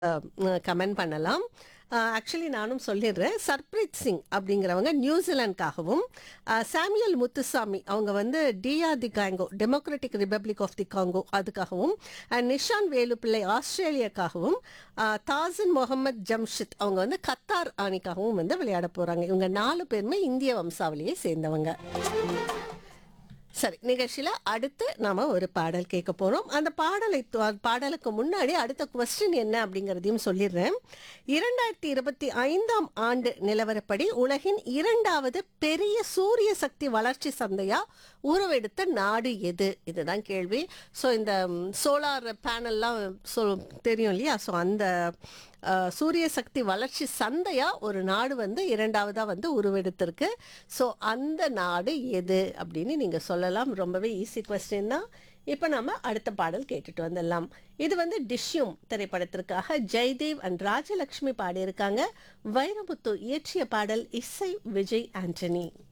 comment பண்ணலாம் actually நானும் சொல்லிடுறேன் சர்ப்ரீத் சிங் அப்படிங்கிறவங்க நியூசிலாந்துக்காகவும் அஹ், சாமுவேல் முத்துசாமி அவங்க வந்து DR the Congo democratic republic of the Congo அதுக்காகவும் அண்ட் நிஷான் வேலுப்பிள்ளை ஆஸ்திரேலியாக்காகவும் அஹ், தாசின் முகமது ஜம்ஷித் அவங்க வந்து கத்தார் அணிக்காகவும் வந்து விளையாட போறாங்க இவங்க நாலு பேருமே இந்திய வம்சாவளியை சேர்ந்தவங்க சரி நிகழ்ச்சியில அடுத்து நாம ஒரு பாடல் கேட்க போறோம் அந்த பாடலை து- பாடலுக்கு முன்னாடி அடுத்த கொஸ்டின் என்ன அப்படிங்கறதையும் சொல்லிடுறேன் இரண்டாயிரத்தி இருபத்தி ஐந்தாம் ஆண்டு நிலவரப்படி உலகின் இரண்டாவது பெரிய சூரிய சக்தி வளர்ச்சி சந்தையா உருவெடுத்த நாடு எது இதுதான் கேள்வி ஸோ இந்த சோலார் பேனல்லாம் சொ தெரியும் இல்லையா ஸோ அந்த அஹ், சூரிய சக்தி வளர்ச்சி சந்தையா ஒரு நாடு வந்து இரண்டாவதா வந்து உருவெடுத்திருக்கு ஸோ அந்த நாடு எது அப்படின்னு நீங்க சொல்லலாம் ரொம்பவே ஈஸி கொஸ்டின் தான் இப்போ நம்ம அடுத்த பாடல் கேட்டுட்டு வந்துடலாம் இது வந்து டிஷ்யூம் திரைப்படத்திற்காக ஜெய்தேவ் அண்ட் ராஜலக்ஷ்மி பாடியிருக்காங்க வைரமுத்து இயற்றிய பாடல் இசை விஜய் ஆண்டனி